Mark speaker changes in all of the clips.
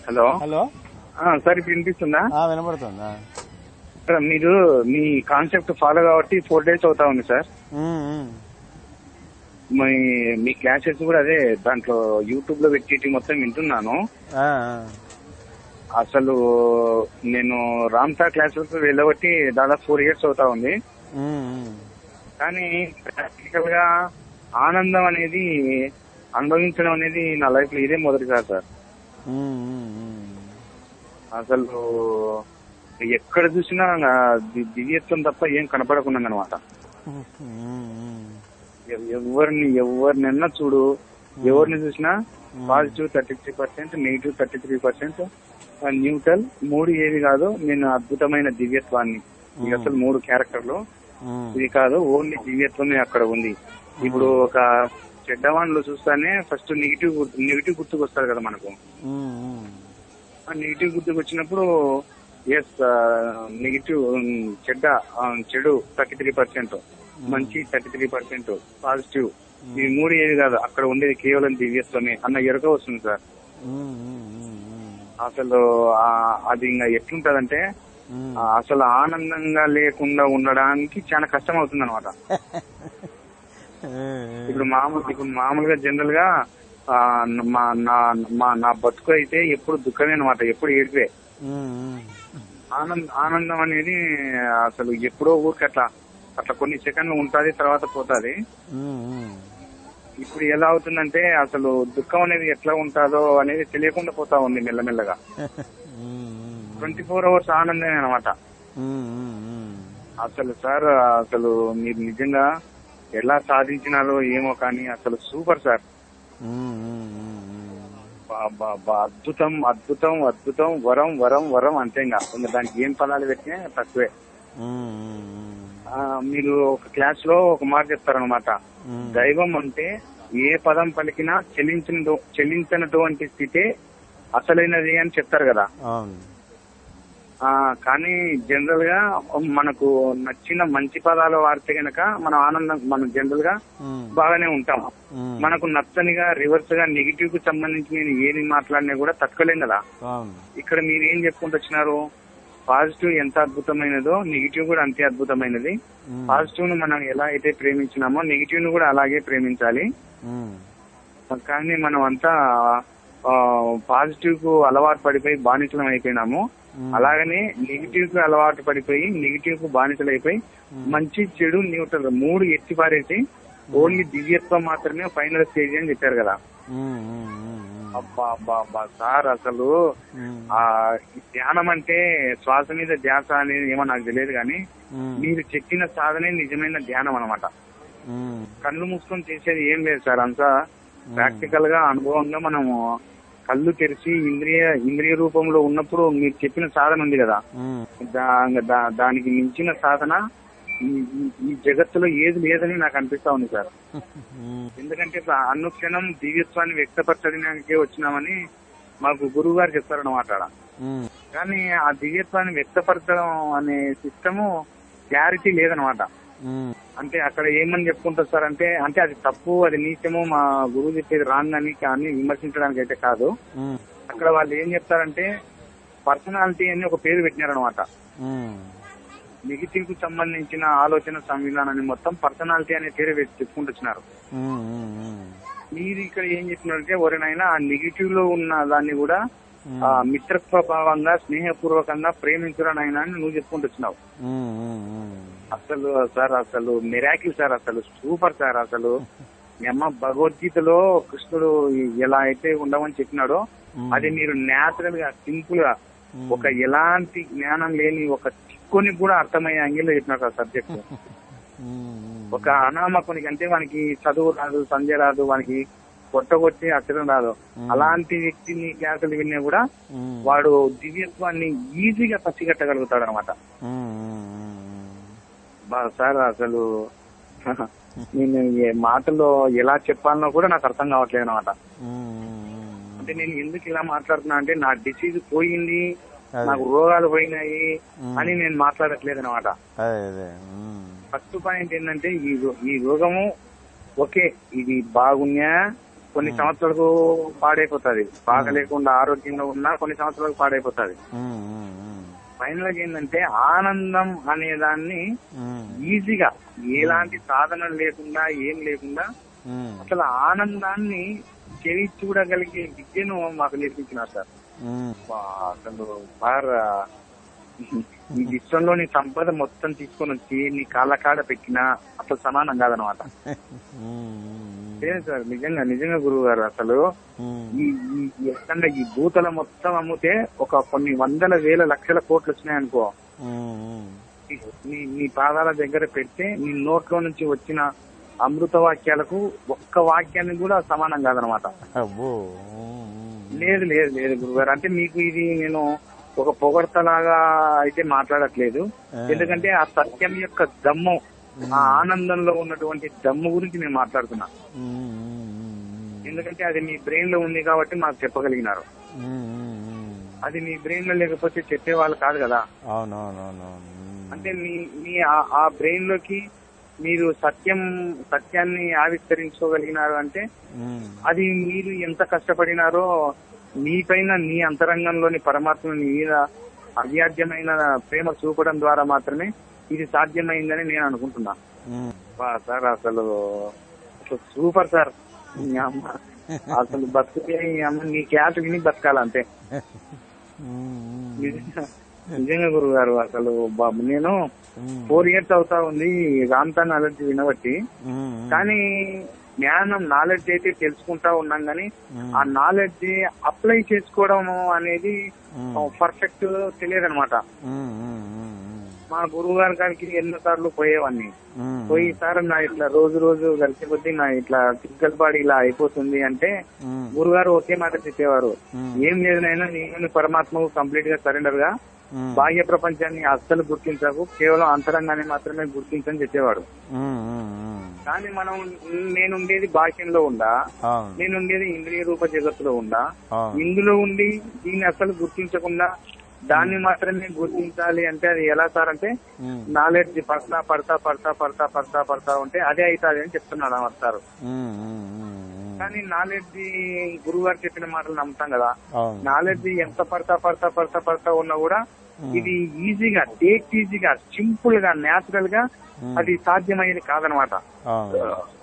Speaker 1: Hello
Speaker 2: hello
Speaker 1: ఆ, sir ఇప్పుడు వినిపిస్తుందా
Speaker 2: ఆ, వినపడుతుందా
Speaker 1: సార్, మీరు మీ కాన్సెప్ట్ ఫాలో కాబట్టి ఫోర్ డేస్ అవుతా ఉంది సార్
Speaker 2: ఉమ్, ఉమ్.
Speaker 1: మీ మీ క్లాసెస్ కూడా అదే దాంట్లో యూట్యూబ్ లో పెట్టి మొత్తం వింటున్నాను
Speaker 2: ఆ,
Speaker 1: అసలు నేను రామ్సా క్లాసెస్ వెళ్ళబట్టి దాదాపు ఫోర్ ఇయర్స్ అవుతా ఉంది
Speaker 2: ఉమ్, ఉమ్.
Speaker 1: కానీ ప్రాక్టికల్ గా ఆనందం అనేది అనుభవించడం అనేది నా లైఫ్ లో ఇదే మొదటిసారి సార్
Speaker 2: ఉమ్, ఉమ్, ఉమ్.
Speaker 1: అసలు ఎక్కడ చూసినా నా ది- దివ్యత్వం తప్ప ఏం కనపడకుండా అనమాట
Speaker 2: ఉమ్, ఉమ్.
Speaker 1: ఎవరిని ఎవరినన్నా చూడు ఎవరిని చూసినా positive thirty three percent negative thirty three percent neutral మూడు ఏవి కాదు నేను అద్భుతమైన దివ్యత్వాన్ని ఇక అసలు మూడు క్యారెక్టర్లు
Speaker 2: ఉమ్.
Speaker 1: ఇది కాదు ఓన్లీ దివ్యత్వమే అక్కడ ఉంది ఇప్పుడు ఒక చెడ్డవాన్లో చూస్తానే ఫస్ట్ నెగిటివ్ నెగిటివ్ గుర్తుకు వస్తారు కదా మనకు
Speaker 2: ఉమ్, ఉమ్.
Speaker 1: ఆ నెగిటివ్ గుర్తుకు వచ్చినప్పుడు ఎస్ నెగిటివ్ చెడ్డ ఆ, చెడు థర్టీ త్రీ పర్సెంట్ మంచి థర్టీ త్రీ పర్సెంట్ పాజిటివ్ ఈ మూడు ఏది కాదు అక్కడ ఉండేది కేవలం దివ్యత్వమే అన్న ఎరుక వస్తుంది సార్
Speaker 2: ఉమ్, ఉమ్, ఉమ్, ఉమ్.
Speaker 1: అసలు ఆ, అది ఇంకా ఎట్లుంటదంటే
Speaker 2: ఉమ్.
Speaker 1: ఆ, అసలు ఆనందంగా లేకుండా ఉండడానికి చాలా కష్టం అవుతుంది అనమాట ఇప్పుడు మామూలు ఇప్పుడు మామూలుగా జనరల్ గా ఆ, మా నా మా నా బతుకు అయితే ఎప్పుడు దుఃఖమే అనమాట ఎప్పుడు ఏడిపే
Speaker 2: ఉమ్, ఉమ్.
Speaker 1: ఆనందం ఆనందం అనేది అసలు ఎప్పుడో ఊరికి అట్లా అట్లా కొన్ని సెకండ్లు ఉంటది తర్వాత పోతాది
Speaker 2: ఉమ్, ఉమ్.
Speaker 1: ఇప్పుడు ఎలా అవుతుందంటే అసలు దుఃఖం అనేది ఎట్లా ఉంటుందో అనేది తెలియకుండా పోతా ఉంది మెల్లమెల్లగా
Speaker 2: ఉమ్, ఉమ్.
Speaker 1: ట్వంటీ ఫోర్ అవర్స్ ఆనందమే అనమాట
Speaker 2: ఉమ్, ఉమ్, ఉమ్.
Speaker 1: అసలు సార్ అసలు మీరు నిజంగా ఎలా సాధించినారో ఏమో కానీ అసలు సూపర్ సార్
Speaker 2: ఉమ్, ఉమ్, ఉమ్, ఉమ్.
Speaker 1: బా- బా- బా- అద్భుతం అద్భుతం అద్భుతం వరం వరం వరం అంతే ఇంకా ఇంకా దానికి ఏం పదాలు పెట్టినా తక్కువే
Speaker 2: ఉమ్, ఉమ్, ఉమ్.
Speaker 1: ఆ, మీరు ఒక క్లాస్ లో ఒక మాట చెప్తారనమాట
Speaker 2: ఉమ్.
Speaker 1: దైవం అంటే ఏ పదం పలికినా చెల్లించిన చెల్లించినటువంటి స్థితే అసలైనది అని చెప్తారు కదా
Speaker 2: అవును
Speaker 1: ఆ కానీ జనరల్ గా మనకు నచ్చిన మంచి పదాలు వాడితే గనక మనం ఆనందం మనం జనరల్ గా
Speaker 2: ఉమ్,
Speaker 1: బాగానే ఉంటాం
Speaker 2: ఉమ్.
Speaker 1: మనకు నచ్చనిగా రివర్స్ గా నెగిటివ్ కు సంబంధించి నేను ఏది మాట్లాడినా కూడా తట్టుకోలేం కదా
Speaker 2: అవును
Speaker 1: ఇక్కడ మీరు ఏం చెప్పుకుంటూ వచ్చినారు పాజిటివ్ ఎంత అద్భుతమైనదో నెగిటివ్ కూడా అంతే అద్భుతమైనది
Speaker 2: ఉమ్,
Speaker 1: పాజిటివ్ ను మనం ఎలా అయితే ప్రేమించినామో నెగిటివ్ ను కూడా అలాగే ప్రేమించాలి
Speaker 2: ఉమ్,
Speaker 1: కానీ మనం అంతా పాజిటివ్ కు అలవాటు పడిపోయి బానిసలం అయిపోయినాము
Speaker 2: ఉమ్.
Speaker 1: అలాగనే నెగిటివ్ కు అలవాటు పడిపోయి నెగిటివ్ కు బానిసలు అయిపోయి మంచి చెడు న్యూట్రల్ మూడు ఎత్తి పారేసి ఓన్లీ దివ్యత్వం మాత్రమే ఫైనల్ స్టేజ్ అని చెప్పారు కదా
Speaker 2: ఉమ్, ఉమ్, ఉమ్, ఉమ్.
Speaker 1: అబ్బా అబ్బా అబ్బా సార్ అసలు
Speaker 2: ఉమ్,
Speaker 1: ఆ ఈ ధ్యానం అంటే శ్వాస మీద ధ్యాస అనేది ఏమో నాకు తెలియదు కానీ
Speaker 2: ఉమ్,
Speaker 1: మీరు చెప్పిన సాధనే నిజమైన ధ్యానం అనమాట
Speaker 2: ఉమ్,
Speaker 1: కళ్ళు మూసుకొని చేసేది ఏం లేదు సార్ అంతా ప్రాక్టికల్ గా అనుభవంగా మనము కళ్ళు తెరిచి ఇంద్రియ ఇంద్రియ రూపంలో ఉన్నప్పుడు మీరు చెప్పిన సాధన ఉంది కదా
Speaker 2: ఉమ్,
Speaker 1: దా- దా- దానికి మించిన సాధన ఈ- ఈ- ఈ జగత్తులో ఏది లేదని నాకు అనిపిస్తా ఉంది సార్
Speaker 2: ఉమ్,
Speaker 1: ఎందుకంటే ఇప్పుడు అనుక్షణం దివ్యత్వాన్ని వ్యక్తపరచడానికే వచ్చినామని మాకు గురువు గారు చెప్తారన్నమాట ఆడ.
Speaker 2: ఉమ్,
Speaker 1: కానీ ఆ దివ్యత్వాన్ని వ్యక్తపరచడం అనే సిస్టము క్లారిటీ లేదనమాట
Speaker 2: ఉమ్,
Speaker 1: అంటే అక్కడ ఏమని చెప్పుకుంటారు సార్ అంటే అంటే అది తప్పు అది నీచము మా గురువు చెప్పేది రాంగ్ అని కానీ విమర్శించడానికి అయితే కాదు
Speaker 2: ఉమ్,
Speaker 1: అక్కడ వాళ్ళు ఏం చెప్తారంటే పర్సనాలిటీ అని ఒక పేరు పెట్టినారనమాట
Speaker 2: ఉమ్,
Speaker 1: నెగిటివ్ కు సంబంధించిన ఆలోచన సంవిధానాన్ని మొత్తం పర్సనాలిటీ అనే పేరు పెట్టి చెప్పుకుంటూ వచ్చినారు
Speaker 2: ఉమ్, ఉమ్, ఉమ్.
Speaker 1: మీరు ఇక్కడ ఏం చెప్పినారంటే ఎవరినైనా ఆ నెగిటివ్ లో ఉన్న దాన్ని కూడా
Speaker 2: ఉమ్,
Speaker 1: ఆ మిత్రత్వ భావంగా స్నేహపూర్వకంగా ప్రేమించడనైనా అని నువ్వు చెప్పుకుంటూ వచ్చినావు
Speaker 2: ఉమ్, ఉమ్, ఉమ్.
Speaker 1: అసలు సార్ అసలు మిరాకిల్ సార్ అసలు సూపర్ సార్ అసలు మీ అమ్మ భగవద్గీతలో కృష్ణుడు ఎలా అయితే ఉండమని చెప్పినాడో
Speaker 2: ఉమ్.
Speaker 1: అది మీరు నేచురల్ గా సింపుల్ గా ఒక ఎలాంటి జ్ఞానం లేని ఒక చిక్కుని కూడా అర్థమయ్యే అంగిల్లో చెప్పినారు సార్ సబ్జెక్ట్
Speaker 2: ఉమ్, ఉమ్.
Speaker 1: ఒక అనామకునికి అంటే వానికి చదువు రాదు సంధ్య రాదు వానికి కొట్టగొచ్చి అక్షరం రాదు అలాంటి వ్యక్తిని క్లాసులు విన్నా కూడా
Speaker 2: ఉమ్,
Speaker 1: వాడు దివ్యత్వాన్ని ఈజీగా పసిగట్టగలుగుతాడు అనమాట
Speaker 2: ఉమ్, ఉమ్, ఉమ్.
Speaker 1: సార్ అసలు నేను ఈ మాటల్లో ఎలా చెప్పాలనో కూడా నాకు అర్థం కావట్లేదు అనమాట
Speaker 2: ఉమ్, ఉమ్,
Speaker 1: అంటే నేను ఎందుకు ఇలా మాట్లాడుతున్నా అంటే నా డిసీజ్ పోయింది
Speaker 2: అదే.
Speaker 1: నాకు రోగాలు పోయినాయి
Speaker 2: మ్మ్.
Speaker 1: అని నేను మాట్లాడట్లేదు అనమాట
Speaker 2: అదే అదే ఉమ్,
Speaker 1: ఫస్ట్ పాయింట్ ఏంటంటే ఈ రో- ఈ రోగము ఓకే ఇది బాగున్నా కొన్ని సంవత్సరాలకు పాడైపోతుంది బాగా లేకుండా ఆరోగ్యంగా ఉన్నా కొన్ని సంవత్సరాలకు పాడైపోతుంది
Speaker 2: ఉమ్, ఉమ్, ఉమ్,
Speaker 1: ఫైనల్ గా ఏంటంటే ఆనందం అనే దాన్ని
Speaker 2: ఉమ్,
Speaker 1: ఈజీగా ఎలాంటి సాధన లేకుండా ఏం లేకుండా
Speaker 2: ఉమ్,
Speaker 1: అసలు ఆనందాన్ని చెవి చూడగలిగే విద్యను మాకు నేర్పించినారు సార్
Speaker 2: ఉమ్,
Speaker 1: వా, అసలు బాగా ఈ విశ్వంలోని సంపద మొత్తం తీసుకొని వచ్చి నీ కాళ్ళ కాడ పెట్టినా అసలు సమానం కాదనమాట
Speaker 2: ఉమ్,
Speaker 1: లేదు సార్ నిజంగా నిజంగా గురువు గారు అసలు
Speaker 2: ఉమ్,
Speaker 1: ఈ ఈ- ఈ ఎక్కడ ఈ భూతల మొత్తం అమ్మితే ఒక కొన్ని వందల వేల లక్షల కోట్లు వచ్చినాయనుకో
Speaker 2: ఉమ్, ఉమ్,
Speaker 1: నీ నీ పాదాల దగ్గర పెడితే నీ నోట్లో నుంచి వచ్చిన అమృత వాక్యాలకు ఒక్క వాక్యాన్ని కూడా సమానం కాదనమాట
Speaker 2: అబ్బో ఉమ్, ఉమ్,
Speaker 1: లేదు లేదు లేదు గురుగారు అంటే మీకు ఇది నేను ఒక పొగడ్తలాగా అయితే మాట్లాడట్లేదు ఎందుకంటే ఆ సత్యం యొక్క దమ్ము ఆ ఆనందంలో ఉన్నటువంటి దమ్ము గురించి నేను మాట్లాడుతున్నా
Speaker 2: ఉమ్, ఉమ్, ఉమ్,
Speaker 1: ఎందుకంటే అది మీ బ్రెయిన్ లో ఉంది కాబట్టి మాకు చెప్పగలిగినారు
Speaker 2: ఉమ్, ఉమ్, ఉమ్.
Speaker 1: అది మీ బ్రెయిన్ లో లేకపోతే చెప్పే వాళ్ళు కాదు కదా
Speaker 2: అవునవునవునవును ఉమ్,
Speaker 1: అంటే మీ మీ ఆ- ఆ బ్రెయిన్ లోకి మీరు సత్యం సత్యాన్ని ఆవిష్కరించుకోగలిగినారు అంటే
Speaker 2: ఉమ్,
Speaker 1: అది మీరు ఎంత కష్టపడినారో మీపైన నీ అంతరంగంలోని పరమాత్మ నీ మీద అవ్యాజ్యమైన ప్రేమ చూపడం ద్వారా మాత్రమే ఇది సాధ్యమైందని నేను అనుకుంటున్నా
Speaker 2: ఉమ్.
Speaker 1: వా సార్ అసలు అసలు సూపర్ సార్ మీ అమ్మ అసలు బతుకుతే ఈ అమ్మ నీ క్యాట్ విని బతకాలంతే
Speaker 2: ఉమ్,
Speaker 1: నిజంగా నిజంగా గురువు గారు అసలు బా- నేను
Speaker 2: ఉమ్,
Speaker 1: ఫోర్ ఇయర్స్ అవుతా ఉంది రామ్తాన్ అలర్జీ వినబట్టి
Speaker 2: ఉమ్,
Speaker 1: కానీ జ్ఞానం నాలెడ్జ్ అయితే తెలుసుకుంటా ఉన్నాం కానీ
Speaker 2: ఉమ్,
Speaker 1: ఆ నాలెడ్జ్ అప్లై చేసుకోవడం అనేది
Speaker 2: ఉమ్,
Speaker 1: పర్ఫెక్ట్ తెలియదు అనమాట
Speaker 2: ఉమ్, ఉమ్, ఉమ్,
Speaker 1: మా గురువు గారి కాడికి ఎన్నో సార్లు పోయేవాడిని
Speaker 2: ఉమ్,
Speaker 1: పోయి సార్ నా ఇట్లా రోజు రోజు కలిసి కొద్దీ నా ఇట్లా ఫిజికల్ బాడీ ఇలా అయిపోతుంది అంటే
Speaker 2: ఉమ్,
Speaker 1: గురుగారు ఒకే మాట చెప్పేవారు
Speaker 2: ఉమ్,
Speaker 1: ఏం లేదు నైనా నేను పరమాత్మకు కంప్లీట్ గా సరెండర్ గా
Speaker 2: ఉమ్,
Speaker 1: బాహ్య ప్రపంచాన్ని అస్సలు గుర్తించకు కేవలం అంతరంగాన్ని మాత్రమే గుర్తించని చెప్పేవాడు
Speaker 2: ఉమ్, ఉమ్, ఉమ్.
Speaker 1: కానీ మనం నేనుండేది బాహ్యంలో ఉండా
Speaker 2: అవును
Speaker 1: నేనుండేది ఇంద్రియ రూప జగత్తులో ఉండా
Speaker 2: అవును
Speaker 1: ఇందులో ఉండి దీన్ని అసలు గుర్తించకుండా దాన్ని మాత్రమే గుర్తించాలి అంటే అది ఎలా సార్ అంటే
Speaker 2: ఉమ్,
Speaker 1: నాలెడ్జ్ పడతా పడతా పడతా పడతా పడతా పడతా ఉంటే అదే అవుతుంది అని చెప్తున్నాడు అన్నమాట సార్
Speaker 2: ఉమ్, ఉమ్, ఉమ్, ఉమ్.
Speaker 1: కానీ నాలెడ్జ్ గురువు గారు చెప్పిన మాటలు నమ్ముతాం కదా
Speaker 2: అవును
Speaker 1: నాలెడ్జ్ ఎంత పడతా పడతా పడతా పడతా ఉన్నా కూడా ఇది ఈజీగా టేక్ ఈజీగా సింపుల్ గా నేచురల్ గా
Speaker 2: ఉమ్,
Speaker 1: అది సాధ్యమయ్యేది కాదనమాట
Speaker 2: అవును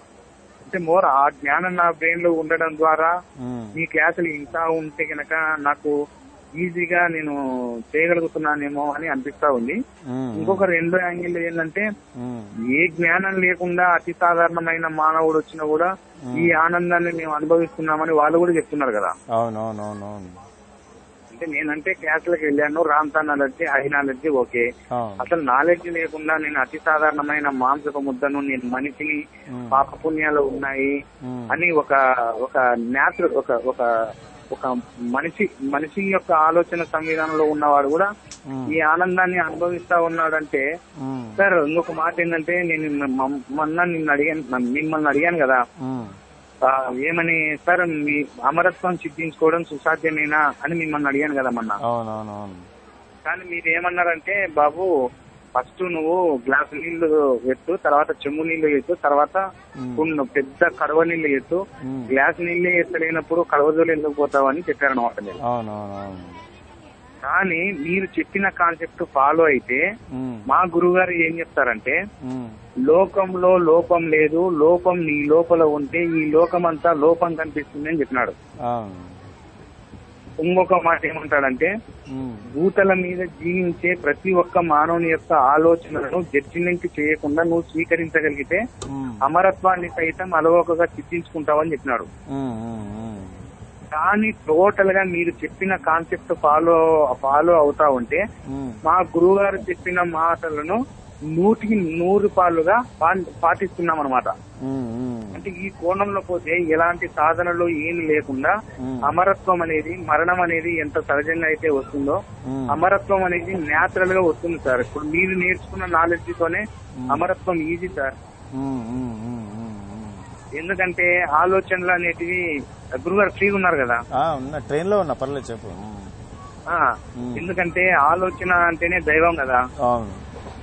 Speaker 1: అంటే మోర్ ఆ జ్ఞానం నా బ్రెయిన్ లో ఉండడం ద్వారా
Speaker 2: ఉమ్,
Speaker 1: మీ క్లాసులు ఇంకా ఉంటే గనక నాకు ఈజీగా నేను చేయగలుగుతున్నానేమో అని అనిపిస్తా ఉంది
Speaker 2: ఉమ్,
Speaker 1: ఇంకొక రెండో యాంగిల్ ఏంటంటే
Speaker 2: ఉమ్,
Speaker 1: ఏ జ్ఞానం లేకుండా అతి సాధారణమైన మానవుడు వచ్చినా కూడా ఈ ఆనందాన్ని మేము అనుభవిస్తున్నామని వాళ్ళు కూడా చెప్తున్నారు కదా
Speaker 2: అవునవునవునవును
Speaker 1: అంటే నేనంటే క్లాసులకు వెళ్ళాను రామ్తా నాలెడ్జి హై నాలెడ్జి ఓకే
Speaker 2: అవును
Speaker 1: అసలు నాలెడ్జ్ లేకుండా నేను అతి సాధారణమైన మాంసపు ముద్దను నేను మనిషిని
Speaker 2: ఉమ్,
Speaker 1: పాప పుణ్యాలు ఉన్నాయి
Speaker 2: ఉమ్,
Speaker 1: అని ఒక ఒక న్యాచురల్ ఒక ఒక ఒక మనిషి మనిషి యొక్క ఆలోచన సంవిధానంలో ఉన్నవాడు కూడా
Speaker 2: ఉమ్,
Speaker 1: ఈ ఆనందాన్ని అనుభవిస్తా ఉన్నాడంటే
Speaker 2: ఉమ్,
Speaker 1: సార్ ఇంకొక మాట ఏంటంటే నేను మ- మొన్న నిన్ను అడిగాను మిమ్మల్ని అడిగాను కదా
Speaker 2: ఉమ్,
Speaker 1: ఆ, ఏమని సార్ మీ అమరత్వం సిద్ధించుకోవడం సుసాధ్యమేనా అని మిమ్మల్ని అడిగాను కదా మొన్న
Speaker 2: అవునవునవును
Speaker 1: కానీ మీరు ఏమన్నారంటే బాబు ఫస్ట్ నువ్వు గ్లాసు నీళ్లు ఎత్తు తర్వాత చెమ్ము నీళ్లు ఎత్తు తర్వాత
Speaker 2: ఉమ్,
Speaker 1: కొన్ని పెద్ద కడవ నీళ్లు ఎత్తు
Speaker 2: ఉమ్,
Speaker 1: గ్లాస్ నీళ్ళే ఎత్తలేనప్పుడు కడవజోలు ఎందుకు పోతావని చెప్పారనమాట నేను
Speaker 2: అవునవునవును
Speaker 1: కానీ మీరు చెప్పిన కాన్సెప్ట్ ఫాలో అయితే
Speaker 2: ఉమ్,
Speaker 1: మా గురుగారు ఏం చెప్తారంటే
Speaker 2: ఉమ్,
Speaker 1: లోకంలో లోపం లేదు లోపం నీ లోపల ఉంటే ఈ లోకం అంతా లోపం కనిపిస్తుంది అని చెప్పినాడు
Speaker 2: అవును
Speaker 1: ఇంకొక మాట ఏమంటాడంటే
Speaker 2: ఉమ్,
Speaker 1: భూతల మీద జీవించే ప్రతి ఒక్క మానవుని యొక్క ఆలోచనలను జడ్జిమెంట్ చేయకుండా నువ్వు స్వీకరించగలిగితే
Speaker 2: ఉమ్,
Speaker 1: అమరత్వాన్ని సైతం అలవోకగా చిత్తించుకుంటావని చెప్పినాడు
Speaker 2: ఉమ్, ఉమ్, ఉమ్,
Speaker 1: కానీ టోటల్ గా మీరు చెప్పిన కాన్సెప్ట్ ఫాలో ఫాలో అవుతా ఉంటే
Speaker 2: ఉమ్,
Speaker 1: మా గురువు గారు చెప్పిన మాటలను నూటికి నూరు పాలుగా పా- పాటిస్తున్నాం అనమాట
Speaker 2: ఉమ్, ఉమ్,
Speaker 1: అంటే ఈ కోణంలో పోతే ఎలాంటి సాధనలు ఏమి లేకుండా
Speaker 2: ఉమ్,
Speaker 1: అమరత్వం అనేది మరణం అనేది ఎంత సహజంగా అయితే వస్తుందో
Speaker 2: ఉమ్,
Speaker 1: అమరత్వం అనేది న్యాచురల్ గా వస్తుంది సార్ ఇప్పుడు మీరు నేర్చుకున్న నాలెడ్జ్ తోనే అమరత్వం ఈజీ సార్
Speaker 2: ఉమ్, ఉమ్, ఉమ్, ఉమ్, ఉమ్.
Speaker 1: ఎందుకంటే ఆలోచనలు అనేటివి గురుగారు ఫ్రీగా ఉన్నారు కదా
Speaker 2: ఆ, ఉన్నా ట్రైన్ లో ఉన్నా పర్లేదు చెప్పు ఉమ్,
Speaker 1: ఆ
Speaker 2: ఉమ్.
Speaker 1: ఎందుకంటే ఆలోచన అంటేనే దైవం కదా
Speaker 2: అవును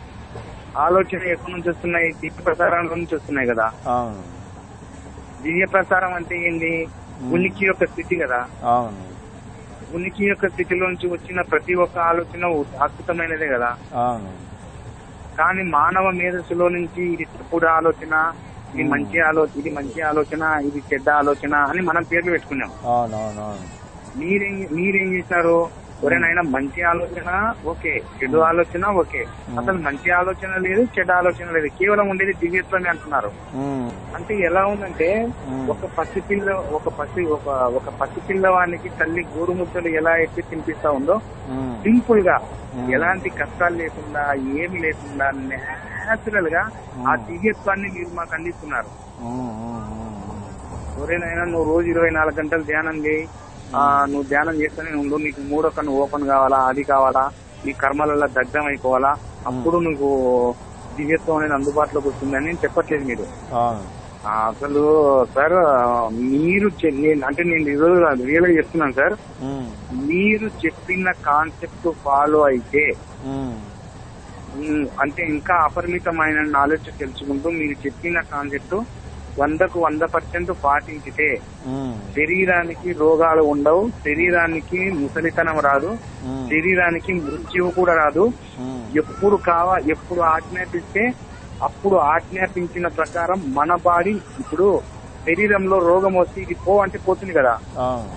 Speaker 1: ఆలోచన ఎక్కడి నుంచి వస్తున్నాయి దివ్య ప్రసారాల నుంచి వస్తున్నాయి కదా
Speaker 2: అవును
Speaker 1: దివ్య ప్రసారం అంటే ఏంది ఉనికి యొక్క స్థితి కదా
Speaker 2: అవును
Speaker 1: ఉనికి యొక్క స్థితిలోంచి వచ్చిన ప్రతి ఒక్క ఆలోచన అద్భుతమైనదే కదా
Speaker 2: అవును
Speaker 1: కానీ మానవ మేధస్సులో నుంచి ఇది తప్పుడు ఆలోచన ఇది మంచి ఆలోచన ఇది మంచి ఆలోచన ఇది చెడ్డ ఆలోచన అని మనం పేర్లు పెట్టుకున్నాం
Speaker 2: అవును అవును అవును
Speaker 1: మీరేం మీరేం చేశారు ఎవరైనా మంచి ఆలోచన ఓకే చెడు ఆలోచన ఓకే అసలు మంచి ఆలోచన లేదు చెడ్డ ఆలోచన లేదు కేవలం ఉండేది దివ్యత్వమే అంటున్నారు
Speaker 2: ఉమ్,
Speaker 1: అంటే ఎలా ఉందంటే
Speaker 2: ఉమ్,
Speaker 1: ఒక పసిపిల్ల ఒక పసి ఒక ఒక పసిపిల్లవానికి తల్లి గోరుముద్దలు ఎలా అయితే తినిపిస్తా ఉందో
Speaker 2: ఉమ్,
Speaker 1: సింపుల్ గా
Speaker 2: Hmm.
Speaker 1: ఎలాంటి కష్టాలు లేకుండా ఏమి లేకుండా నేచురల్ గా ఆ దివ్యత్వాన్ని మీరు మాకు అందిస్తున్నారు
Speaker 2: ఉమ్, ఉమ్, ఉమ్, ఉమ్.
Speaker 1: ఎవరైనా నువ్వు రోజు ఇరవై నాలుగు గంటలు ధ్యానం చేయి ఆ, నువ్వు ధ్యానం చేస్తేనే ఉండు నీకు మూడో కన్ను ఓపెన్ కావాలా అది కావాలా నీ కర్మలలో దగ్ధం అయిపోవాలా అప్పుడు నువ్వు దివ్యత్వం అనేది అందుబాటులోకి వస్తుందని నేను చెప్పట్లేదు మీరు
Speaker 2: అవును
Speaker 1: ఆ, అసలు సార్ మీరు చె- నేను అంటే నేను ఈరోజు రియల్ గా చెప్తున్నాను సార్
Speaker 2: ఉమ్,
Speaker 1: మీరు చెప్పిన కాన్సెప్ట్ ఫాలో అయితే
Speaker 2: ఉమ్,
Speaker 1: ఉమ్, అంటే ఇంకా అపరిమితమైన నాలెడ్జ్ తెలుసుకుంటూ మీరు చెప్పిన కాన్సెప్ట్ వందకు వంద పర్సెంట్ పాటించితే
Speaker 2: ఉమ్,
Speaker 1: శరీరానికి రోగాలు ఉండవు శరీరానికి ముసలితనం రాదు
Speaker 2: ఉమ్,
Speaker 1: శరీరానికి మృత్యువు కూడా రాదు
Speaker 2: ఉమ్,
Speaker 1: ఎప్పుడు కావా ఎప్పుడు ఆజ్ఞాపిస్తే అప్పుడు ఆజ్ఞాపించిన ప్రకారం మన బాడీ ఇప్పుడు శరీరంలో రోగం వస్తే ఇది పో అంటే పోతుంది కదా
Speaker 2: అవును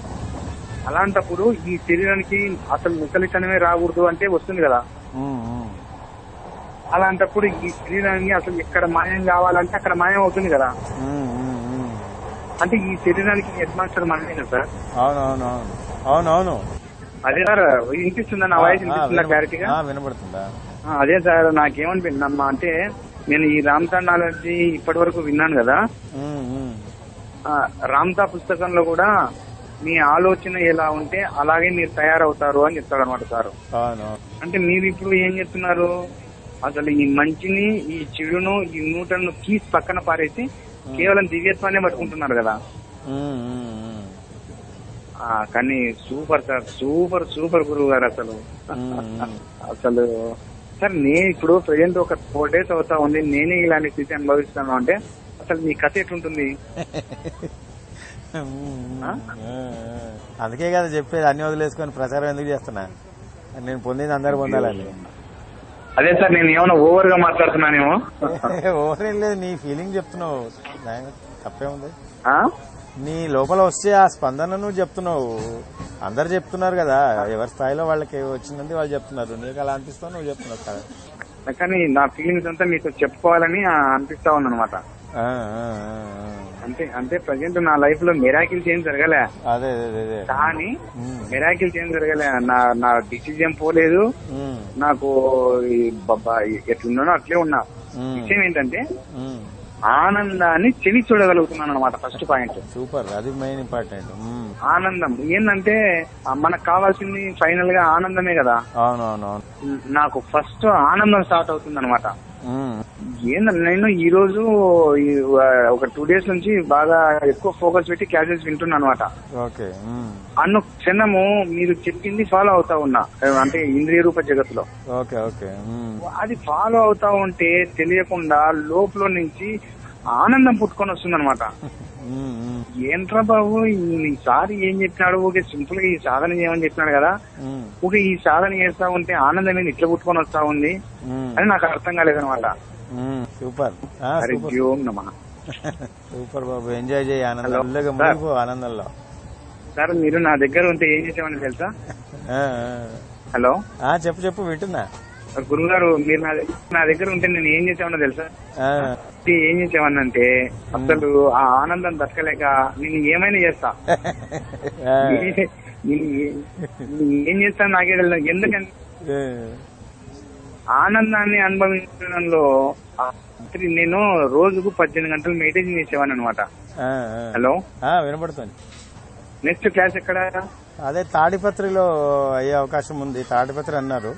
Speaker 1: అలాంటప్పుడు ఈ శరీరానికి అసలు ముసలితనమే రాకూడదు అంటే వస్తుంది కదా
Speaker 2: ఉమ్, ఉమ్,
Speaker 1: అలాంటప్పుడు ఈ శరీరానికి అసలు ఎక్కడ మాయం కావాలంటే అక్కడ మాయం అవుతుంది కదా
Speaker 2: ఉమ్, ఉమ్, ఉమ్.
Speaker 1: అంటే ఈ శరీరానికి హెడ్మాస్టర్ మనమేనా సార్
Speaker 2: అవును అవును అవును అవును అవును
Speaker 1: అదే సార్ వినిపిస్తుందా నా వాయిస్
Speaker 2: ఆ,
Speaker 1: వినిపిస్తుందా
Speaker 2: వినప-
Speaker 1: క్లారిటీగా
Speaker 2: ఆ, వినపడుతుందా
Speaker 1: ఆ, అదే సార్ నాకేమనిపించింది అమ్మా అంటే నేను ఈ రామ్తా నాలెడ్జి ఇప్పటి వరకు విన్నాను కదా
Speaker 2: ఉమ్, ఉమ్,
Speaker 1: ఆ, రామ్తా పుస్తకంలో కూడా మీ ఆలోచన ఎలా ఉంటే అలాగే మీరు తయారవుతారు అని చెప్తాడు అనమాట సార్
Speaker 2: అవును అవును.
Speaker 1: అంటే మీరు ఇప్పుడు ఏం చెప్తున్నారు అసలు ఈ మంచిని ఈ చెడును ఈ నూటను తీసి పక్కన పారేసి కేవలం దివ్యత్వాన్ని పట్టుకుంటున్నారు కదా
Speaker 2: ఉమ్, ఉమ్, ఉమ్.
Speaker 1: ఆ, కానీ సూపర్ సార్ సూపర్ సూపర్ గురువు గారు అసలు
Speaker 2: ఉమ్, ఉమ్.
Speaker 1: అసలు సార్ నేను ఇప్పుడు ప్రజెంట్ ఒక ఫోర్ డేస్ అవుతా ఉంది నేనే ఇలాంటి స్థితి అనుభవిస్తాను అంటే అసలు మీ కథ ఎట్లుంటుంది ఆ?
Speaker 2: అందుకే కదా చెప్పేది అన్ని వదిలేసుకొని ప్రచారం ఎందుకు చేస్తున్నా నేను పొందింది అందరు పొందాలని
Speaker 1: అదే సార్ నేను ఏమైనా ఓవర్ గా మాట్లాడుతున్నానేమో
Speaker 2: ఓవరేం లేదు నీ ఫీలింగ్ చెప్తున్నావు దాని తప్పే ఉంది
Speaker 1: ఆ?
Speaker 2: నీ లోపల వస్తే ఆ స్పందన నువ్వు చెప్తున్నావు అందరు చెప్తున్నారు కదా ఎవరి స్థాయిలో వాళ్ళకి వచ్చిందంది వాళ్ళు చెప్తున్నారు నీకు అలా అనిపిస్తావు నువ్వు చెప్తున్నావు కదా
Speaker 1: కానీ నా ఫీలింగ్స్ అంతా మీతో చెప్పుకోవాలని ఆ, అనిపిస్తా ఉందన్నమాట
Speaker 2: ఆ, ఆ, ఆ, ఆ.
Speaker 1: అంటే అంటే ప్రజెంట్ నా లైఫ్ లో మెరాకిల్స్ ఏం జరగలే
Speaker 2: అదే అదే అదే
Speaker 1: కానీ
Speaker 2: ఉమ్,
Speaker 1: మెరాకిల్స్ ఏం జరగలే నా నా డిసిజన్ పోలేదు
Speaker 2: ఉమ్,
Speaker 1: నాకు ఈ బాబా ఎట్లున్నానో అట్లే ఉన్నా
Speaker 2: ఉమ్,
Speaker 1: విషయం ఏంటంటే
Speaker 2: ఉమ్.
Speaker 1: ఆనందాన్ని చెవి చూడగలుగుతున్నాను అనమాట ఫస్ట్ పాయింట్
Speaker 2: సూపర్ అది మెయిన్ ఇంపార్టెంట్ ఉమ్.
Speaker 1: ఆనందం ఏంటంటే ఆ, మనకు కావాల్సింది ఫైనల్ గా ఆనందమే కదా
Speaker 2: అవునవునవును
Speaker 1: నాకు ఫస్ట్ ఆనందం స్టార్ట్ అవుతుంది అనమాట
Speaker 2: ఉమ్,
Speaker 1: ఏంటంటే నేను ఈ రోజు ఈ, ఆ, ఒక టూ డేస్ నుంచి బాగా ఎక్కువ ఫోకస్ పెట్టి క్లాసెస్ వింటున్నాను అనమాట
Speaker 2: ఓకే ఉమ్,
Speaker 1: అన్న క్షణము మీరు చెప్పింది ఫాలో అవుతా ఉన్నా అంటే ఇంద్రియ రూప జగత్తులో
Speaker 2: ఓకే ఓకే ఉమ్,
Speaker 1: అది ఫాలో అవుతా ఉంటే తెలియకుండా లోపల నుంచి ఆనందం పుట్టుకొని వస్తుంది అనమాట
Speaker 2: ఉమ్, ఉమ్,
Speaker 1: ఏంట్రా బాబు ఈ- ఈసారి ఏం చెప్పినాడు ఊకే సింపుల్ గా ఈ సాధన చేయమని చెప్పినాడు కదా
Speaker 2: ఉమ్,
Speaker 1: ఊకే ఈ సాధన చేస్తా ఉంటే ఆనందం ఏంది ఇట్లా పుట్టుకొని వస్తా ఉంది
Speaker 2: ఉమ్,
Speaker 1: అని నాకు అర్థం కాలేదనమాట
Speaker 2: ఉమ్, సూపర్ ఆ,
Speaker 1: హరి
Speaker 2: సూపర్
Speaker 1: ఓం నమః
Speaker 2: సూపర్ బాబు ఎంజాయ్ చేయి ఆనందం
Speaker 1: హలో.
Speaker 2: ఫుల్గా
Speaker 1: సార్.
Speaker 2: మునిగిపో ఆనందంలో
Speaker 1: సార్ మీరు నా దగ్గర ఉంటే ఏం చేసేవాడిని తెలుసా
Speaker 2: ఆ,
Speaker 1: హలో
Speaker 2: ఆ, ఆ, చెప్పు చెప్పు వింటున్నా
Speaker 1: గురుగారు మీరు నా దగ్గర నా దగ్గర ఉంటే నేను ఏం చేసేవాడినో తెలుసా
Speaker 2: ఆ,
Speaker 1: ఇది ఏం చేసేవాడిని అంటే అసలు ఆ ఆనందం దక్కలేక నేను ఏమైనా చేస్తా
Speaker 2: ఆ,
Speaker 1: ఏ- నేను ఏ- నేను ఏం చేస్తాను నాకే తెలియదు ఎందుకంటే
Speaker 2: ఏ,
Speaker 1: ఆనందాన్ని అనుభవించడంలో ఆ రాత్రి నేను రోజుకు పద్దెనిమిది గంటలు మెడిటేషన్ చేసేవాడిని అనమాట
Speaker 2: ఆ, ఆ.
Speaker 1: హలో
Speaker 2: ఆ, వినపడుతుంది
Speaker 1: నెక్స్ట్ క్లాస్ ఎక్కడ
Speaker 2: అదే తాడిపత్రిలో అయ్యే అవకాశం ఉంది తాడిపత్రి అన్నారు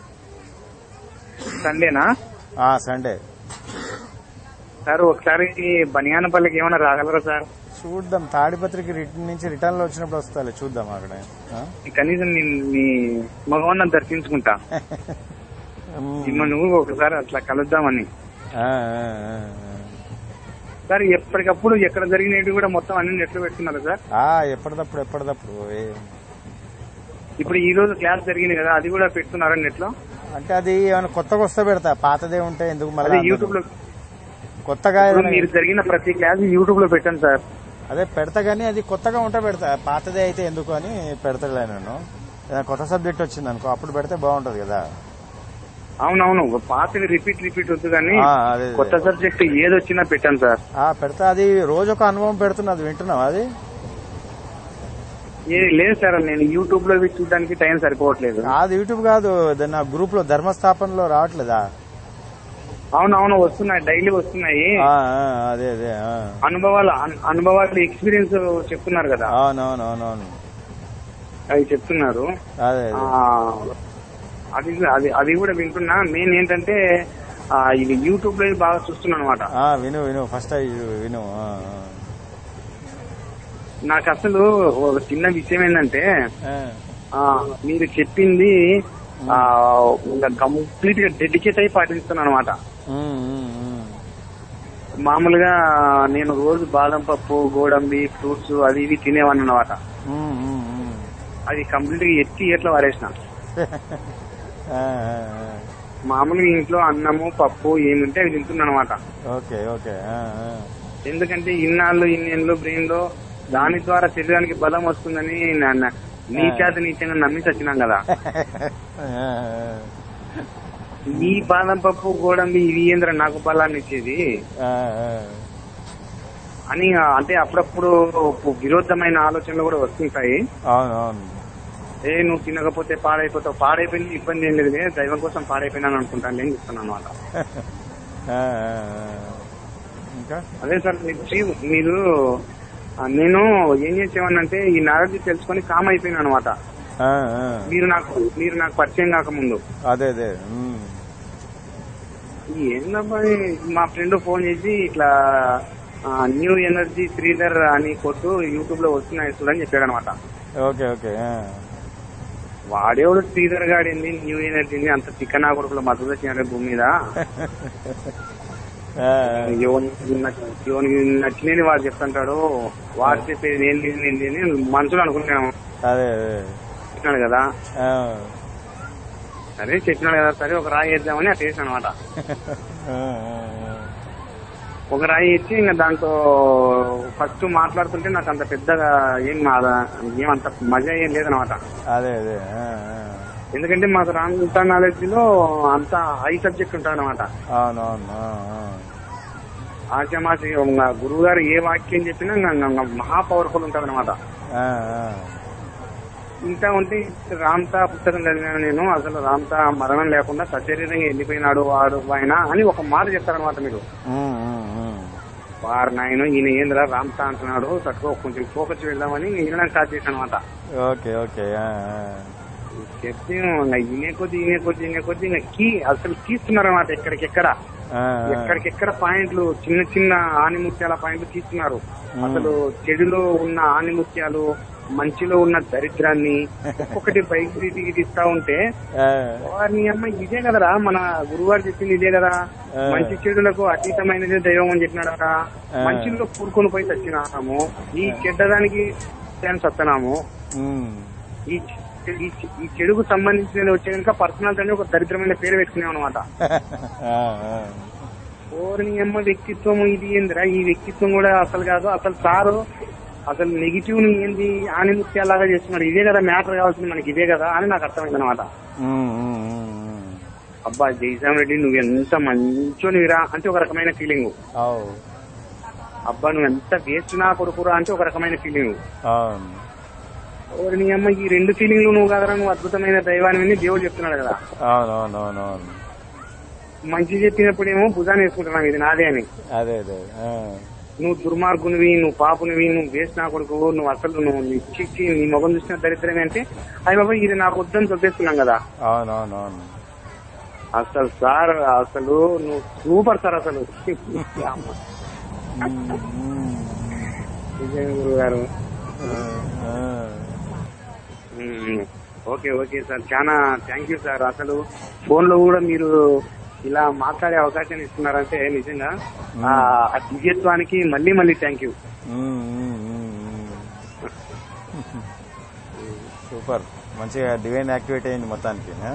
Speaker 1: సండేనా
Speaker 2: ఆ సండే
Speaker 1: సార్ ఒకసారి బనియానపల్లికి ఏమైనా రాగలరా సార్
Speaker 2: చూద్దాం తాడిపత్రికి రిటర్న్ నుంచి రిటర్న్ లో వచ్చినప్పుడు వస్తాలే చూద్దాం అక్కడ ఆ?
Speaker 1: కనీసం నేను మీ మగవాన్ని దర్శించుకుంటా
Speaker 2: ఉమ్.
Speaker 1: ఇమ్మ నువ్వు ఒకసారి అట్లా కలుద్దామని
Speaker 2: ఆ, ఆ, ఆ, ఆ.
Speaker 1: సార్ ఎప్పటికప్పుడు ఎక్కడ జరిగినవి కూడా మొత్తం అన్ని నెట్లో పెడుతున్నారు సార్
Speaker 2: ఆ ఎప్పటిదప్పుడు ఎప్పటిదప్పుడు ఏ-
Speaker 1: ఇప్పుడు ఈ రోజు క్లాస్ జరిగింది కదా అది కూడా పెడుతున్నారా నెట్ లో
Speaker 2: అంటే అది ఏమైనా కొత్తగా వస్తే పెడతా పాతదే ఉంటే ఎందుకు
Speaker 1: అదే
Speaker 2: మళ్ళీ
Speaker 1: యూట్యూబ్ లో
Speaker 2: కొత్తగా
Speaker 1: ఇప్పుడు
Speaker 2: ఏదైనా-
Speaker 1: మీరు జరిగిన ప్రతి క్లాస్ యూట్యూబ్ లో పెట్టండి సార్
Speaker 2: అదే పెడతా కానీ అది కొత్తగా ఉంటే పెడతా పాతదే అయితే ఎందుకు అని పెడతలే నేను ఏదైనా కొత్త సబ్జెక్ట్ వచ్చింది అనుకో అప్పుడు పెడితే బాగుంటది కదా
Speaker 1: అవునవును పాతవి రిపీట్ రిపీట్ వద్దు కానీ
Speaker 2: ఆ, అదే అదే.
Speaker 1: కొత్త సబ్జెక్ట్ ఏదొచ్చినా పెట్టండి సార్
Speaker 2: ఆ పెడతా అది రోజు ఒక అనుభవం పెడుతున్నది వింటున్నావు అది
Speaker 1: ఏ లేదు సార్ నేను యూట్యూబ్ లో ఇవి చూడడానికి టైం సరిపోవట్లేదు
Speaker 2: కాదు యూట్యూబ్ కాదు అది నా గ్రూప్ లో ధర్మస్థాపనలో రావట్లేదా
Speaker 1: అవునవును వస్తున్నాయి డైలీ వస్తున్నాయి
Speaker 2: ఆ, ఆ, అదే అదే ఆ.
Speaker 1: అనుభవాలు అన్- అనుభవాలు ఎక్స్పీరియన్స్ చెప్తున్నారు కదా
Speaker 2: అవునవునవునవును
Speaker 1: అవి చెప్తున్నారు
Speaker 2: అదే
Speaker 1: ఆ,
Speaker 2: అదే
Speaker 1: అది అది అది కూడా వింటున్నా మెయిన్ ఏంటంటే ఆ, ఇది యూట్యూబ్ లో బాగా చూస్తున్నాను అనమాట
Speaker 2: ఆ, విను విను ఫస్ట్ అవి విను ఆ,
Speaker 1: నాకు అసలు ఒక చిన్న విషయం ఏంటంటే
Speaker 2: ఆ.
Speaker 1: ఆ, మీరు చెప్పింది కంప్లీట్ గా డెడికేట్ అయి పాటిస్తున్నాను అనమాట
Speaker 2: ఉమ్, ఉమ్, ఉమ్.
Speaker 1: మామూలుగా నేను రోజు బాదం పప్పు గోడంబి ఫ్రూట్స్ అది ఇవి తినేవాడిని అనమాట
Speaker 2: ఉమ్, ఉమ్, ఉమ్.
Speaker 1: అది కంప్లీట్ గా ఎత్తి ఎట్లా వారేసిన
Speaker 2: ఆ, ఆ, ఆ.
Speaker 1: మామూలుగా ఇంట్లో అన్నము పప్పు ఏముంటే అవి తింటున్నాను అనమాట
Speaker 2: ఓకే ఓకే ఆ, ఆ.
Speaker 1: ఎందుకంటే ఇన్నాళ్ళు ఇన్నేళ్ళు బ్రెయిన్ లో దాని ద్వారా శరీరానికి బలం వస్తుందని నా- నా- నీచాత నీచంగా నమ్మి చచ్చినాం కదా
Speaker 2: ఆ,
Speaker 1: ఈ బాదం పప్పు గోడంబి ఇవి ఏంద్ర నాకు బలాన్ని ఇచ్చేది
Speaker 2: ఆ, ఆ.
Speaker 1: అని అంటే అప్పుడప్పుడు విరోధమైన ఆలోచనలు కూడా వస్తుంటాయి
Speaker 2: అవును అవును
Speaker 1: ఏ నువ్వు తినకపోతే పాడైపోతావు పాడైపోయింది ఇబ్బంది ఏం లేదు దైవం కోసం పాడైపోయినాను అనుకుంటాను ఏం చెప్తాను అనమాట
Speaker 2: ఆ, ఆ, ఆ. ఇంకా
Speaker 1: అదే సార్ మీరు చీ- మీరు ఆ, నేను ఏం చేసేవాడినంటే ఈ నాలెడ్జ్ తెలుసుకొని కామ్ అయిపోయినా అనమాట
Speaker 2: ఆ, ఆ.
Speaker 1: మీరు నాకు మీరు నాకు పరిచయం కాకముందు
Speaker 2: అదే అదే ఉమ్.
Speaker 1: ఏందబ్బా ఈ- మా ఫ్రెండ్ ఫోన్ చేసి ఇట్లా ఆ, న్యూ ఎనర్జీ శ్రీధర్ అని కొట్టు యూట్యూబ్ లో వస్తున్నాయి చూడని చెప్పాడు అనమాట
Speaker 2: ఓకే ఓకే ఆ.
Speaker 1: వాడేవాడు శ్రీధర్ గాడింది న్యూ ఎనర్జీని అంత తిక్కనా కొడుకులో మద్దతు వచ్చినాడు భూమి మీద
Speaker 2: ఆ,
Speaker 1: ఎవరికి నచ్చ- ఎవరికి నచ్చినది వాడు చెప్తుంటాడు వాడు చెప్పేది నేను లేదు, నేను లేదు అని మనసులో అనుకున్నాను
Speaker 2: అదే అదే
Speaker 1: చెప్పినాడు కదా
Speaker 2: ఆ.
Speaker 1: సరే చెప్పినాడు కదా సరే ఒక రాయి వేద్దామని అట్లా వేసాను అనమాట
Speaker 2: ఆ, ఆ,
Speaker 1: ఒక రాయి ఇచ్చి ఇంకా దాంతో ఫస్ట్ మాట్లాడుతుంటే నాకు అంత పెద్దగా ఏం మా- ఏమంత మజా ఏం లేదనమాట
Speaker 2: అదే అదే ఆ, ఆ.
Speaker 1: ఎందుకంటే మాకు రాంత నాలెడ్జ్ లో అంత హై సబ్జెక్ట్ ఉంటుంది అనమాట
Speaker 2: అవును అవును ఆ, ఆ.
Speaker 1: ఆచమాచి గురువు గారు ఏ వాక్యం చెప్పినా ఇంకా- ఇంకా మహా పవర్ఫుల్ ఉంటుంది అనమాట
Speaker 2: ఆ, ఆ.
Speaker 1: ఇంకా ఉంటే రామ్తా పుస్తకం చదివాను నేను అసలు రామ్తా మరణం లేకుండా సశరీరంగా వెళ్ళిపోయినాడు వాడు ఆయన అని ఒక మాట చెప్తారనమాట మీరు
Speaker 2: ఉమ్, ఉమ్, ఉమ్.
Speaker 1: వారు నాయన ఈయన ఏంద్రా రామ్తా అంటున్నాడు తక్కువ కొంచెం ఫోకస్ వెళ్దామని వినడానికి స్టార్ట్ చేశాను అనమాట
Speaker 2: ఓకే ఓకే ఆ, ఆ.
Speaker 1: చెప్తే ఇంకా ఈయనే కొద్ది ఈయనే కొద్ది ఈయనే కొద్ది ఇంకా కీ అసలు తీస్తున్నారన్నమాట ఎక్కడికెక్కడ
Speaker 2: ఆ, ఆ.
Speaker 1: ఎక్కడికెక్కడ పాయింట్లు చిన్న చిన్న ఆనిముత్యాల పాయింట్లు తీస్తున్నారు
Speaker 2: మ్మ్.
Speaker 1: అసలు చెడులో ఉన్న ఆనిముత్యాలు మంచిలో ఉన్న దరిద్రాన్ని ఒక్కొక్కటి బైక్ దిగి తీస్తా ఉంటే
Speaker 2: ఆ,
Speaker 1: వారిని అమ్మ ఇదే కదరా మన గురువారు చెప్పింది ఇదే కదా
Speaker 2: ఆ.
Speaker 1: మంచి చెడులకు అతీతమైనది దైవం అని చెప్పినాడు కదా
Speaker 2: ఆ.
Speaker 1: మంచిలో కూరుకొని పోయి చచ్చినాము ఈ చెడ్డదానికి సత్తనాము
Speaker 2: ఉమ్.
Speaker 1: ఈ చె- ఈ చె- ఈ చెడుకు సంబంధించిన వచ్చే కనుక పర్సనాలిటీ అని ఒక దరిద్రమైన పేరు పెట్టుకున్నాం అనమాట
Speaker 2: ఆ, ఆ.
Speaker 1: ఓరిని అమ్మ వ్యక్తిత్వం ఇది ఏందిరా ఈ వ్యక్తిత్వం కూడా అసలు కాదు అసలు సారు అసలు నెగిటివ్ ని ఏంది ఆనిముత్యాలాగా చేస్తున్నాడు ఇదే కదా మ్యాటర్ కావాల్సింది మనకి ఇదే కదా అని నాకు అర్థమైంది అనమాట
Speaker 2: ఉమ్, ఉమ్, ఉమ్, ఉమ్.
Speaker 1: అబ్బా జైసాం రెడ్డి నువ్వు ఎంత మంచోనివిరా అంటే ఒక రకమైన ఫీలింగ్
Speaker 2: అవు
Speaker 1: అబ్బా నువ్వు ఎంత వేస్ట్ నా కొడుకురా అంటే ఒక రకమైన ఫీలింగ్
Speaker 2: అవును
Speaker 1: ఓరి నీ అమ్మ ఈ రెండు ఫీలింగ్లు నువ్వు కదరా నువ్వు అద్భుతమైన దైవాన్ని విని దేవుడు చెప్తున్నాడు కదా
Speaker 2: అవును అవును అవును అవును
Speaker 1: మంచి చెప్పినప్పుడేమో భుజాన్ని వేసుకుంటున్నాం ఇది నాదే అని
Speaker 2: అదే అదే ఆ.
Speaker 1: నువ్వు దుర్మార్గునివి నువ్వు పాపునివి నువ్వు వేస్ట్ నా కొడుకు నువ్వు అసలు నువ్వు నీ చిచ్చి నీ మొగం చూసిన దరిద్రమే అంటే అయ్యి బాబా ఇది నాకు వద్దని చెప్పేస్తున్నాం కదా
Speaker 2: అవును అవును అవును
Speaker 1: అసలు సార్ అసలు నువ్వు సూపర్ సార్ అసలు
Speaker 2: ఉమ్, ఉమ్.
Speaker 1: నిజంగా గురువు గారు
Speaker 2: ఆ, ఆ.
Speaker 1: ఉమ్, ఓకే ఓకే సార్ చాలా థ్యాంక్ యూ సార్ అసలు ఫోన్ లో కూడా మీరు ఇలా మాట్లాడే అవకాశాన్ని ఇస్తున్నారంటే నిజంగా ఆ ఆ దివ్యత్వానికి మళ్ళీ మళ్ళీ థ్యాంక్ యూ
Speaker 2: మ్మ్, మ్మ్, మ్మ్, మ్మ్. సూపర్ మంచిగా డివైన్ యాక్టివేట్ అయింది మొత్తానికి ఆ?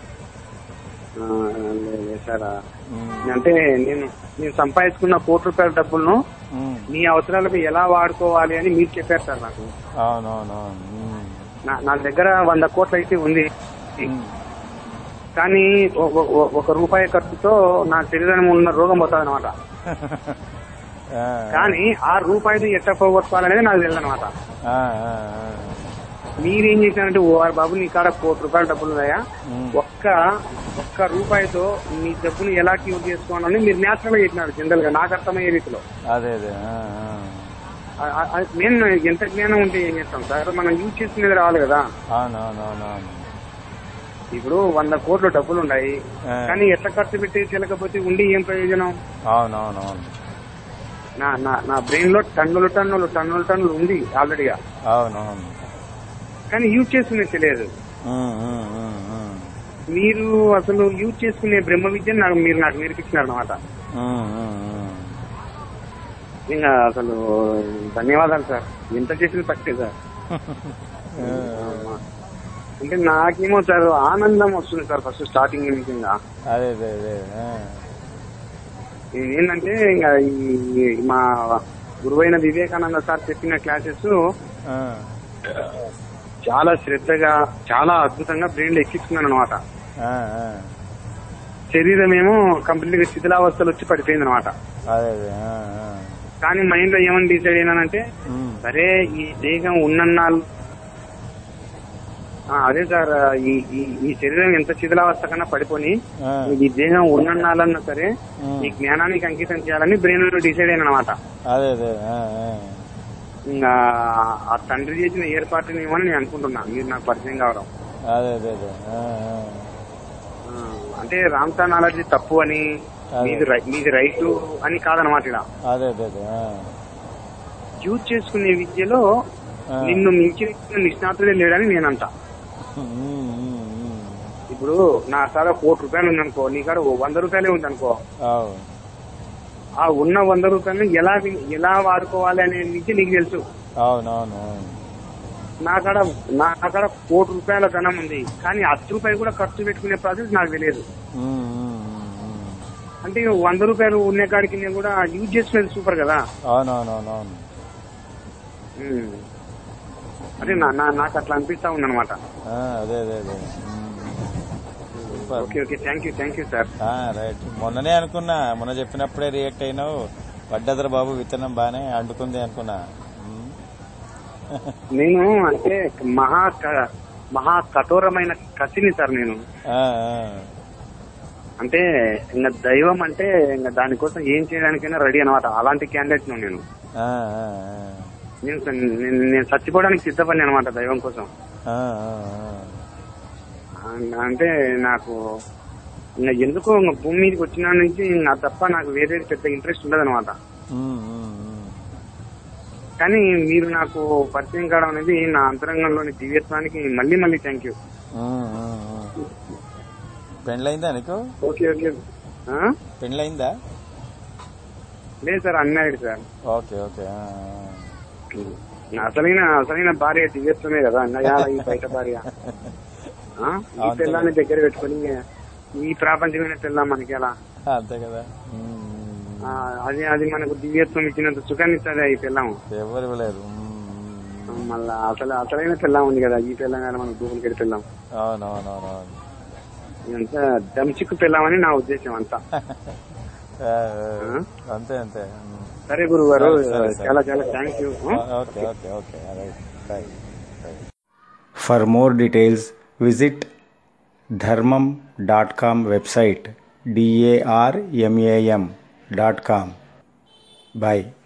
Speaker 1: సార్
Speaker 2: మ్మ్,
Speaker 1: అంటే నేను నేను సంపాదించుకున్న కోటి రూపాయల డబ్బులను
Speaker 2: మ్మ్.
Speaker 1: మీ అవసరాలకు ఎలా వాడుకోవాలి అని మీరు చెప్పారు సార్ నాకు
Speaker 2: అవునవునవును మ్మ్.
Speaker 1: నా- నా దగ్గర వంద కోట్లు అయితే ఉంది
Speaker 2: మ్మ్.
Speaker 1: కానీ ఒ- ఒ- ఒ- ఒక రూపాయి ఖర్చుతో నా శరీరం ఉన్న రోగం పోతుంది అనమాట
Speaker 2: ఆ,
Speaker 1: కానీ ఆ రూపాయితో ఎట్లా పోగొట్టుకోవాలనేది నాకు తెలియదు అనమాట
Speaker 2: ఆ, ఆ, ఆ.
Speaker 1: మీరేం చేశారంటే ఓ వారి బాబు నీ కాడ కోటి రూపాయల డబ్బులు ఉన్నాయా
Speaker 2: మ్మ్.
Speaker 1: ఒక్క ఒక్క రూపాయితో నీ డబ్బుని ఎలా క్యూర్ చేసుకోవాలని మీరు నేచురల్ గా చెప్పినారు జనరల్ గా నాకు అర్థమయ్యే రీతిలో
Speaker 2: అదే అదే ఆ, ఆ.
Speaker 1: ఆ- ఆ- ఆ- నేను ఎంత జ్ఞానం ఉంటే ఏం చేస్తాం సార్ మనం యూజ్ చేసుకునేది రావాలి కదా
Speaker 2: అవునవునవునవును
Speaker 1: ఇప్పుడు వంద కోట్ల డబ్బులు ఉన్నాయి
Speaker 2: ఆ.
Speaker 1: కానీ ఎట్లా ఖర్చు పెట్టి చెల్లకపోతే ఉండి ఏం ప్రయోజనం
Speaker 2: అవునవునవును
Speaker 1: నా నా నా బ్రెయిన్ లో టన్నులు టన్నులు టన్నులు టన్నులు ఉంది ఆల్రెడీగా
Speaker 2: అవునవును
Speaker 1: కానీ యూజ్ చేసుకునేది తెలియదు
Speaker 2: మ్మ్, మ్మ్, మ్మ్, మ్మ్.
Speaker 1: మీరు అసలు యూజ్ చేసుకునే బ్రహ్మ విద్యను నాకు మీరు నాకు నేర్పించినారు అనమాట
Speaker 2: మ్మ్, మ్మ్, మ్మ్.
Speaker 1: ఇంకా అసలు ధన్యవాదాలు సార్ ఎంత చేసింది తక్కువ సార్ అంటే నాకేమో సార్ ఆనందం వస్తుంది సార్ ఫస్ట్ స్టార్టింగ్ నుంచి ఇంకా
Speaker 2: అదే అదే అదే ఆ.
Speaker 1: ఏంటంటే ఇంకా ఈ మా గురువైన వివేకానంద సార్ చెప్పిన క్లాసెస్
Speaker 2: ఆ.
Speaker 1: చాలా శ్రద్ధగా చాలా అద్భుతంగా బ్రెయిన్ లో ఎక్కించుకున్నాను అనమాట
Speaker 2: ఆ, ఆ.
Speaker 1: శరీరం ఏమో కంప్లీట్ గా శిథిలావస్థలు వచ్చి పడిపోయింది అనమాట
Speaker 2: అదే అదే ఆ, ఆ.
Speaker 1: కానీ మైండ్ లో ఏమని డిసైడ్ అయినానంటే
Speaker 2: మ్మ్.
Speaker 1: సరే ఈ దేహం ఉన్నన్నాళ్ళు ఆ, అదే సార్ ఈ ఈ- ఈ శరీరం ఎంత శిథిలావస్థ కన్నా పడిపోని
Speaker 2: ఆ.
Speaker 1: ఈ దేహం ఉన్నన్నాళ్ళన్నా సరే
Speaker 2: మ్మ్.
Speaker 1: ఈ జ్ఞానానికి అంకితం చేయాలని బ్రెయిన్ లో డిసైడ్ అయిన అనమాట
Speaker 2: అదే అదే ఆ, ఆ.
Speaker 1: ఇంకా ఆ తండ్రి చేసిన ఏర్పాటుని ఏమని నేను అనుకుంటున్నా మీరు నాకు పరిచయం కావడం
Speaker 2: అదే అదే అదే ఆ, ఆ.
Speaker 1: ఆ, అంటే రామ్సా నాలెడ్జ్ తప్పు అని
Speaker 2: అదే.
Speaker 1: మీది రై- మీది రైట్ అని కాదనమాట ఇలా
Speaker 2: అదే అదే అదే ఆ.
Speaker 1: యూజ్ చేసుకునే విద్యలో
Speaker 2: ఆ.
Speaker 1: నిన్ను మించిన నిష్ణాతుడే లేడని నేనంట
Speaker 2: మ్మ్, మ్మ్, మ్మ్.
Speaker 1: ఇప్పుడు నా కాడ కోటి రూపాయలు ఉందనుకో నీ కాడ ఓ వంద రూపాయలే ఉందనుకో
Speaker 2: అవు
Speaker 1: ఆ ఉన్న వంద రూపాయలు ఎలా వి- ఎలా వాడుకోవాలి అనే విద్య నీకు తెలుసు
Speaker 2: అవునవును అవును
Speaker 1: నా కాడ నా కాడ కోటి రూపాయల ధనం ఉంది కానీ అర్ధ రూపాయలు కూడా ఖర్చు పెట్టుకునే ప్రాసెస్ నాకు తెలియదు
Speaker 2: మ్మ్, మ్మ్, మ్మ్.
Speaker 1: అంటే ఇక వంద రూపాయలు ఉన్న కాడికి నేను కూడా యూజ్ చేసుకునేది సూపర్ కదా
Speaker 2: అవునవునవునవును
Speaker 1: ఉమ్. అదే నా నా- నాకు అట్లా అనిపిస్తా ఉందన్నమాట
Speaker 2: ఆ, అదే అదే అదే మ్మ్. Super
Speaker 1: okay okay thank you thank you sir
Speaker 2: ఆ, రైట్ మొన్ననే అనుకున్నా మొన్న చెప్పినప్పుడే రియాక్ట్ అయినావు పడ్డదర బాబు విత్తనం బానే అంటుకుంది అనుకున్నా మ్మ్.
Speaker 1: నేను అంటే మహా క- మహా కఠోరమైన కసిని సార్ నేను
Speaker 2: ఆ, ఆ.
Speaker 1: అంటే ఇంకా దైవం అంటే ఇంకా దానికోసం ఏం చేయడానికైనా రెడీ అనమాట అలాంటి క్యాండిడేట్ నేను
Speaker 2: ఆ, ఆ,
Speaker 1: నేను నేను- నేను చచ్చిపోవడానికి సిద్ధపడి అనమాట దైవం కోసం
Speaker 2: ఆ, ఆ, ఆ.
Speaker 1: అంటే నాకు ఇంకా ఎందుకో ఇంకా భూమి మీదకి వచ్చిన నుంచి నా తప్ప నాకు వేరే పెద్ద ఇంట్రెస్ట్ ఉండదు అనమాట
Speaker 2: మ్మ్, మ్మ్, మ్మ్.
Speaker 1: కానీ మీరు నాకు పరిచయం కావడం అనేది నా అంతరంగంలోని దివ్యత్వానికి మళ్ళీ మళ్ళీ థ్యాంక్ యూ
Speaker 2: మ్మ్, మ్మ్, మ్మ్. పెండ్లైందా నీకు
Speaker 1: ఓకే ఓకే ఆ?
Speaker 2: పెండ్లైందా
Speaker 1: లేదు సార్ అన్నాడు సార్
Speaker 2: ఓకే ఓకే ఆ,
Speaker 1: నా అసలైన అసలైన భార్య దివ్యత్వమే కదా అన్నయ్య ఈ బయట భార్య ఆ? ఈ
Speaker 2: అంతే
Speaker 1: పిల్లాన్ని దగ్గర పెట్టుకొని ఈ ప్రాపంచమైన పిల్ల మనకి ఎలా
Speaker 2: ఆ, అంతే కదా మ్మ్, మ్మ్.
Speaker 1: ఆ, అది అది మనకు దివ్యత్వం ఇచ్చినంత సుఖాన్ని ఇస్తుంది ఈ పిల్లం
Speaker 2: ఎవరు ఇవ్వలేరు మ్మ్, మ్మ్.
Speaker 1: మళ్ళా అసలు అసలైన పిల్లం ఉంది కదా ఈ పిల్లం కానీ మనకు డూప్లికేట్ పిల్లం
Speaker 2: అవునవునవునవును
Speaker 1: ఇదంతా దంచిక్కు పిల్లమని నా ఉద్దేశం అంతా
Speaker 2: ఆ, ఆ, అంతే అంతే మ్మ్.
Speaker 1: సరే గురువు గారు
Speaker 2: సరే, సరే, సరే.
Speaker 1: చాలా చాలా thank you
Speaker 2: okay okay okay right right right
Speaker 3: For more details, visit dharmam.com website d a r m a m dot com. Bye.